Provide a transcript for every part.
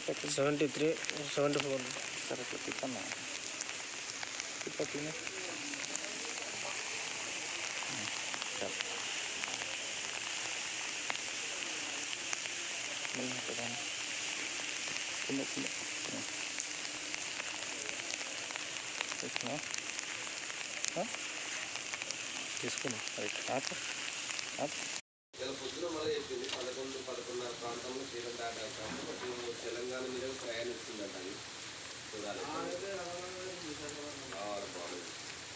తిప్పట్లు seventy three seventy four సరే తిప్పన్నా తిప్పట్లనే చాలు నేను కదా కింద కింద తీసుకున్నా తీసుకున్నా రైట్ ఆపు ఆపు ఇలా పొద్దున మళ్ళీ చెప్పింది పదకొండు పదకొండున్నర ప్రాంతంలో శ్రీలంక దాటాక బట్ తెలంగాణ మీద ప్రయాణిస్తుందట అది చూడాలి రావాలి బాగుంది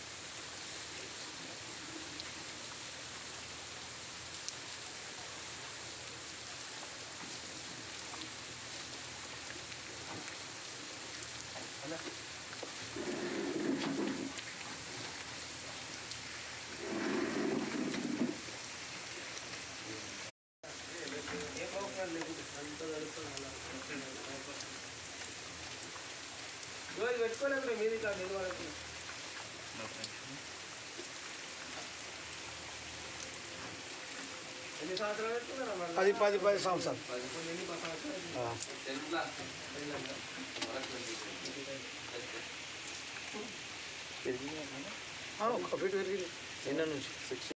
రోజు పెట్టుకోలేదు మీది కాదు ఇది వరకు ఎన్ని సంవత్సరాలు పెట్టుకున్నారా మళ్ళీ? పది పది పది సంవత్సరాలు ఎన్ని సంవత్సరాలు టెన్త్ క్లాస్ వరకు పెరిగి ఒక ఫీట్ పెరిగింది నిన్న నుంచి సిక్స్